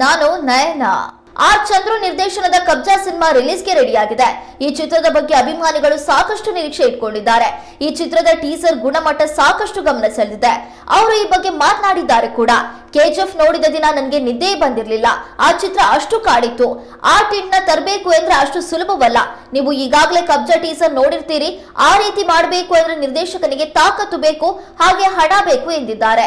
ನಾನು ನಯನ ಆರ್ ಚಂದ್ರು ನಿರ್ದೇಶನದ ಕಬ್ಜಾ ಸಿನಿಮಾ ರಿಲೀಸ್ಗೆ ರೆಡಿಯಾಗಿದೆ ಈ ಚಿತ್ರದ ಬಗ್ಗೆ ಅಭಿಮಾನಿಗಳು ಸಾಕಷ್ಟು ನಿರೀಕ್ಷೆ ಇಟ್ಕೊಂಡಿದ್ದಾರೆ ಈ ಚಿತ್ರದ ಟೀಸರ್ ಗುಣಮಟ್ಟ ಸಾಕಷ್ಟು ಗಮನ ಸೆಳೆದಿದೆ ಅವರು ಈ ಬಗ್ಗೆ ಮಾತನಾಡಿದ್ದಾರೆ ಕೂಡ ಕೆಜಿಎಫ್ ನೋಡಿದ ದಿನ ನನಗೆ ನಿದ್ದೆ ಬಂದಿರಲಿಲ್ಲ ಆ ಚಿತ್ರ ಅಷ್ಟು ಕಾಡಿತ್ತು ಆ ಟಿನ್ ನ ತರಬೇಕು ಅಂದ್ರೆ ಅಷ್ಟು ಸುಲಭವಲ್ಲ ನೀವು ಈಗಾಗಲೇ ಕಬ್ಜಾ ಟೀಸರ್ ನೋಡಿರ್ತೀರಿ ಆ ರೀತಿ ಮಾಡಬೇಕು ಅಂದ್ರೆ ನಿರ್ದೇಶಕನಿಗೆ ತಾಕತ್ತು ಬೇಕು ಹಾಗೆ ಹಣ ಬೇಕು ಎಂದಿದ್ದಾರೆ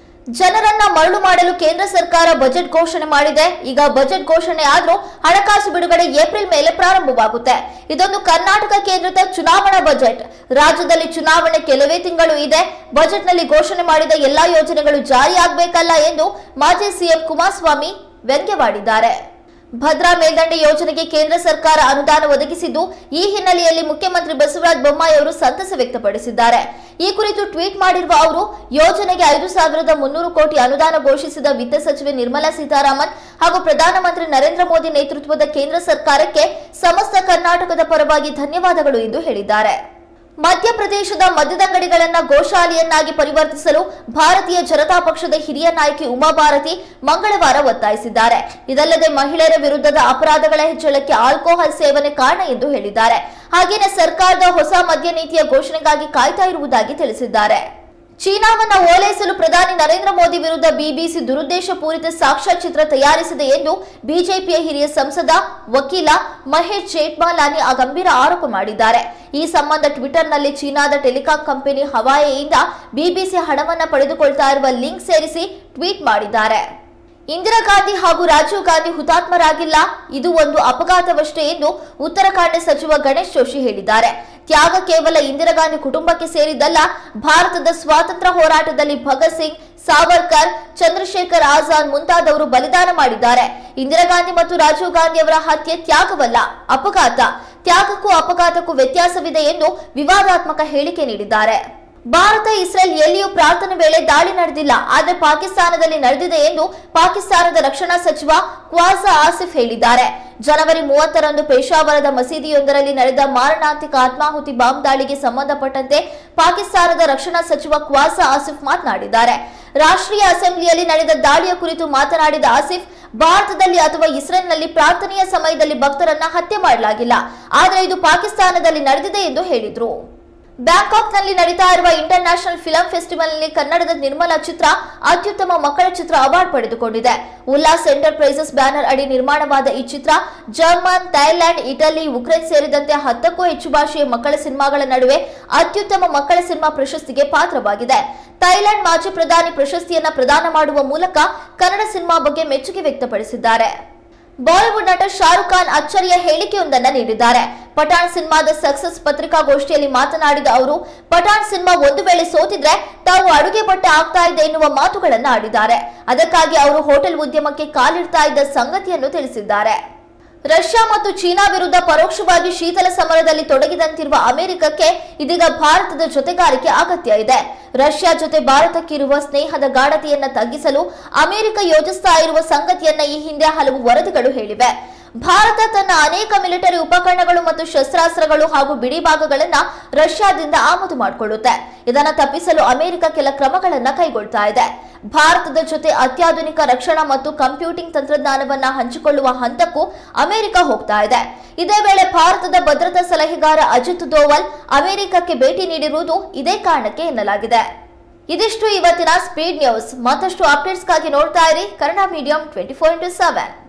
ಜನರನ್ನ ಮರಳು ಮಾಡಲು ಕೇಂದ್ರ ಸರ್ಕಾರ ಬಜೆಟ್ ಘೋಷಣೆ ಮಾಡಿದೆ ಈಗ ಬಜೆಟ್ ಘೋಷಣೆ ಆದ್ರೂ ಹಣಕಾಸು ಬಿಡುಗಡೆ ಏಪ್ರಿಲ್ ಮೇಲೆ ಪ್ರಾರಂಭವಾಗುತ್ತೆ ಇದೊಂದು ಕರ್ನಾಟಕ ಕೇಂದ್ರದ ಚುನಾವಣಾ ಬಜೆಟ್ ರಾಜ್ಯದಲ್ಲಿ ಚುನಾವಣೆ ಕೆಲವೇ ತಿಂಗಳು ಇದೆ ಬಜೆಟ್ನಲ್ಲಿ ಘೋಷಣೆ ಮಾಡಿದ ಎಲ್ಲಾ ಯೋಜನೆಗಳು ಜಾರಿಯಾಗಬೇಕಲ್ಲ ಎಂದು ಮಾಜಿ ಸಿಎಂ ಕುಮಾರಸ್ವಾಮಿ ವ್ಯಂಗ್ಯವಾಡಿದ್ದಾರೆ ಭದ್ರಾ ಮೇಲ್ದಂಡೆ ಯೋಜನೆಗೆ ಕೇಂದ್ರ ಸರ್ಕಾರ ಅನುದಾನ ಒದಗಿಸಿದ್ದು ಈ ಹಿನ್ನೆಲೆಯಲ್ಲಿ ಮುಖ್ಯಮಂತ್ರಿ ಬಸವರಾಜ ಬೊಮ್ಮಾಯಿ ಅವರು ಸಂತಸ ವ್ಯಕ್ತಪಡಿಸಿದ್ದಾರೆ ಈ ಕುರಿತು ಟ್ವೀಟ್ ಮಾಡಿರುವ ಅವರು ಯೋಜನೆಗೆ ಐದು ಸಾವಿರದ ಮುನ್ನೂರು ಕೋಟಿ ಅನುದಾನ ಘೋಷಿಸಿದ ವಿತ್ತ ಸಚಿವೆ ನಿರ್ಮಲಾ ಸೀತಾರಾಮನ್ ಹಾಗೂ ಪ್ರಧಾನಮಂತ್ರಿ ನರೇಂದ್ರ ಮೋದಿ ನೇತೃತ್ವದ ಕೇಂದ್ರ ಸರ್ಕಾರಕ್ಕೆ ಸಮಸ್ತ ಕರ್ನಾಟಕದ ಪರವಾಗಿ ಧನ್ಯವಾದಗಳು ಎಂದು ಹೇಳಿದ್ದಾರೆ ಮಧ್ಯಪ್ರದೇಶದ ಮದ್ಯದಂಗಡಿಗಳನ್ನ ಗೋಶಾಲೆಯನ್ನಾಗಿ ಪರಿವರ್ತಿಸಲು ಭಾರತೀಯ ಜನತಾ ಪಕ್ಷದ ಹಿರಿಯ ನಾಯಕಿ ಉಮಾಭಾರತಿ ಮಂಗಳವಾರ ಒತ್ತಾಯಿಸಿದ್ದಾರೆ ಇದಲ್ಲದೆ ಮಹಿಳೆಯರ ವಿರುದ್ಧದ ಅಪರಾಧಗಳ ಹೆಚ್ಚಳಕ್ಕೆ ಆಲ್ಕೋಹಾಲ್ ಸೇವನೆ ಕಾರಣ ಎಂದು ಹೇಳಿದ್ದಾರೆ ಹಾಗೇನೆ ಸರ್ಕಾರದ ಹೊಸ ಮದ್ಯ ನೀತಿಯ ಘೋಷಣೆಗಾಗಿ ಕಾಯ್ತಾ ಇರುವುದಾಗಿ ತಿಳಿಸಿದ್ದಾರೆ ಚೀನಾವನ್ನ ಓಲೈಸಲು ಪ್ರಧಾನಿ ನರೇಂದ್ರ ಮೋದಿ ವಿರುದ್ಧ ಬಿಬಿಸಿ ದುರುದ್ದೇಶಪೂರಿತ ಸಾಕ್ಷ್ಯಚಿತ್ರ ತಯಾರಿಸಿದೆ ಎಂದು ಬಿಜೆಪಿಯ ಹಿರಿಯ ಸಂಸದ ವಕೀಲ ಮಹೇಶ್ ಜೇಠ್ಮಲಾನಿ ಆ ಗಂಭೀರ ಆರೋಪ ಮಾಡಿದ್ದಾರೆ ಈ ಸಂಬಂಧ ಟ್ವಿಟರ್ನಲ್ಲಿ ಚೀನಾದ ಟೆಲಿಕಾಂ ಕಂಪನಿ ಹವಾಯಿಯಿಂದ ಬಿಬಿಸಿ ಹಣವನ್ನ ಪಡೆದುಕೊಳ್ತಾ ಇರುವ ಲಿಂಕ್ ಸೇರಿಸಿ ಟ್ವೀಟ್ ಮಾಡಿದ್ದಾರೆ ಇಂದಿರಾ ಗಾಂಧಿ ಹಾಗೂ ರಾಜೀವ್ ಗಾಂಧಿ ಹುತಾತ್ಮರಾಗಿಲ್ಲ ಇದು ಒಂದು ಅಪಘಾತವಷ್ಟೇ ಎಂದು ಉತ್ತರಾಖಂಡ ಸಚಿವ ಗಣೇಶ್ ಜೋಶಿ ಹೇಳಿದ್ದಾರೆ ತ್ಯಾಗ ಕೇವಲ ಇಂದಿರಾ ಗಾಂಧಿ ಕುಟುಂಬಕ್ಕೆ ಸೇರಿದ್ದಲ್ಲ ಭಾರತದ ಸ್ವಾತಂತ್ರ್ಯ ಹೋರಾಟದಲ್ಲಿ ಭಗತ್ ಸಿಂಗ್ ಸಾವರ್ಕರ್ ಚಂದ್ರಶೇಖರ್ ಆಜಾದ್ ಮುಂತಾದವರು ಬಲಿದಾನ ಮಾಡಿದ್ದಾರೆ ಇಂದಿರಾ ಗಾಂಧಿ ಮತ್ತು ರಾಜೀವ್ ಗಾಂಧಿ ಅವರ ಹತ್ಯೆ ತ್ಯಾಗವಲ್ಲ ಅಪಘಾತ ತ್ಯಾಗಕ್ಕೂ ಅಪಘಾತಕ್ಕೂ ವ್ಯತ್ಯಾಸವಿದೆ ಎಂದು ವಿವಾದಾತ್ಮಕ ಹೇಳಿಕೆ ನೀಡಿದ್ದಾರೆ ಭಾರತ ಇಸ್ರೇಲ್ ಎಲ್ಲಿಯೂ ಪ್ರಾರ್ಥನೆ ವೇಳೆ ದಾಳಿ ನಡೆದಿಲ್ಲ ಆದರೆ ಪಾಕಿಸ್ತಾನದಲ್ಲಿ ನಡೆದಿದೆ ಎಂದು ಪಾಕಿಸ್ತಾನದ ರಕ್ಷಣಾ ಸಚಿವ ಕ್ವಾಜಾ ಆಸಿಫ್ ಹೇಳಿದ್ದಾರೆ ಜನವರಿ ಮೂವತ್ತರಂದು ಪೇಶಾವರದ ಮಸೀದಿಯೊಂದರಲ್ಲಿ ನಡೆದ ಮಾರಣಾಂತಿಕ ಆತ್ಮಾಹುತಿ ಬಾಂಬ್ ದಾಳಿಗೆ ಸಂಬಂಧಪಟ್ಟಂತೆ ಪಾಕಿಸ್ತಾನದ ರಕ್ಷಣಾ ಸಚಿವ ಕ್ವಾಜಾ ಆಸಿಫ್ ಮಾತನಾಡಿದ್ದಾರೆ ರಾಷ್ಟ್ರೀಯ ಅಸೆಂಬ್ಲಿಯಲ್ಲಿ ನಡೆದ ದಾಳಿಯ ಕುರಿತು ಮಾತನಾಡಿದ ಆಸಿಫ್ ಭಾರತದಲ್ಲಿ ಅಥವಾ ಇಸ್ರೇಲ್ನಲ್ಲಿ ಪ್ರಾರ್ಥನೆಯ ಸಮಯದಲ್ಲಿ ಭಕ್ತರನ್ನ ಹತ್ಯೆ ಮಾಡಲಾಗಿಲ್ಲ ಆದರೆ ಇದು ಪಾಕಿಸ್ತಾನದಲ್ಲಿ ನಡೆದಿದೆ ಎಂದು ಹೇಳಿದ್ರು ಬ್ಯಾಂಕಾಕ್ನಲ್ಲಿ ನಡೀತಾ ಇರುವ ಇಂಟರ್ ನ್ಯಾಷನಲ್ ಫಿಲಂ ಫೆಸ್ಟಿವಲ್ನಲ್ಲಿ ಕನ್ನಡದ ನಿರ್ಮಲಾ ಚಿತ್ರ ಅತ್ಯುತ್ತಮ ಮಕ್ಕಳ ಚಿತ್ರ ಅವಾರ್ಡ್ ಪಡೆದುಕೊಂಡಿದೆ ಉಲ್ಲಾಸ್ ಎಂಟರ್ಪ್ರೈಸಸ್ ಬ್ಯಾನರ್ ಅಡಿ ನಿರ್ಮಾಣವಾದ ಈ ಚಿತ್ರ ಜರ್ಮನ್ ಥೈಲ್ಯಾಂಡ್ ಇಟಲಿ ಉಕ್ರೇನ್ ಸೇರಿದಂತೆ ಹತ್ತಕ್ಕೂ ಹೆಚ್ಚು ಭಾಷೆಯ ಮಕ್ಕಳ ಸಿನಿಮಾಗಳ ನಡುವೆ ಅತ್ಯುತ್ತಮ ಮಕ್ಕಳ ಸಿನಿಮಾ ಪ್ರಶಸ್ತಿಗೆ ಪಾತ್ರವಾಗಿದೆ ಥೈಲ್ಯಾಂಡ್ ಮಾಜಿ ಪ್ರಧಾನಿ ಪ್ರಶಸ್ತಿಯನ್ನ ಪ್ರದಾನ ಮಾಡುವ ಮೂಲಕ ಕನ್ನಡ ಸಿನಿಮಾ ಬಗ್ಗೆ ಮೆಚ್ಚುಗೆ ವ್ಯಕ್ತಪಡಿಸಿದ್ದಾರೆ ಬಾಲಿವುಡ್ ನಟ ಶಾರುಖ್ ಖಾನ್ ಅಚ್ಚರಿಯ ಹೇಳಿಕೆಯೊಂದನ್ನ ನೀಡಿದ್ದಾರೆ ಪಠಾಣ್ ಸಿನಿಮಾದ ಸಕ್ಸಸ್ ಪತ್ರಿಕಾಗೋಷ್ಠಿಯಲ್ಲಿ ಮಾತನಾಡಿದ ಅವರು ಪಠಾಣ್ ಸಿನಿಮಾ ಒಂದು ವೇಳೆ ಸೋತಿದ್ರೆ ತಾವು ಅಡುಗೆ ಬಟ್ಟೆ ಆಗ್ತಾ ಇದೆ ಎನ್ನುವ ಮಾತುಗಳನ್ನ ಆಡಿದ್ದಾರೆ ಅದಕ್ಕಾಗಿ ಅವರು ಹೋಟೆಲ್ ಉದ್ಯಮಕ್ಕೆ ಕಾಲಿಡ್ತಾ ಇದ್ದ ಸಂಗತಿಯನ್ನು ತಿಳಿಸಿದ್ದಾರೆ ರಷ್ಯಾ ಮತ್ತು ಚೀನಾ ವಿರುದ್ಧ ಪರೋಕ್ಷವಾಗಿ ಶೀತಲ ಸಮರದಲ್ಲಿ ತೊಡಗಿದಂತಿರುವ ಅಮೆರಿಕಕ್ಕೆ ಇದೀಗ ಭಾರತದ ಜೊತೆಗಾರಿಕೆ ಅಗತ್ಯ ಇದೆ ರಷ್ಯಾ ಜೊತೆ ಭಾರತಕ್ಕಿರುವ ಸ್ನೇಹದ ಗಾಢತೆಯನ್ನ ತಗ್ಗಿಸಲು ಅಮೆರಿಕ ಯೋಜಿಸ್ತಾ ಇರುವ ಸಂಗತಿಯನ್ನ ಈ ಹಿಂದೆ ಹಲವು ವರದಿಗಳು ಹೇಳಿವೆ ಭಾರತ ತನ್ನ ಅನೇಕ ಮಿಲಿಟರಿ ಉಪಕರಣಗಳು ಮತ್ತು ಶಸ್ತ್ರಾಸ್ತ್ರಗಳು ಹಾಗೂ ಬಿಡಿಭಾಗಗಳನ್ನ ರಷ್ಯಾದಿಂದ ಆಮದು ಮಾಡಿಕೊಳ್ಳುತ್ತೆ ಇದನ್ನ ತಪ್ಪಿಸಲು ಅಮೆರಿಕ ಕೆಲ ಕ್ರಮಗಳನ್ನ ಕೈಗೊಳ್ತಾ ಇದೆ ಭಾರತದ ಜೊತೆ ಅತ್ಯಾಧುನಿಕ ರಕ್ಷಣಾ ಮತ್ತು ಕಂಪ್ಯೂಟಿಂಗ್ ತಂತ್ರಜ್ಞಾನವನ್ನ ಹಂಚಿಕೊಳ್ಳುವ ಹಂತಕ್ಕೂ ಅಮೆರಿಕ ಹೋಗ್ತಾ ಇದೆ ಇದೇ ವೇಳೆ ಭಾರತದ ಭದ್ರತಾ ಸಲಹೆಗಾರ ಅಜಿತ್ ದೋವಲ್ ಅಮೆರಿಕಕ್ಕೆ ಭೇಟಿ ನೀಡಿರುವುದು ಇದೇ ಕಾರಣಕ್ಕೆ ಎನ್ನಲಾಗಿದೆ ಇದಿಷ್ಟು ಇವತ್ತಿನ ಸ್ಪೀಡ್ ನ್ಯೂಸ್ ಮತ್ತಷ್ಟು ಅಪ್ಡೇಟ್ಸ್ಗಾಗಿ ನೋಡ್ತಾ ಇರಿ Kannada medium twenty four into seven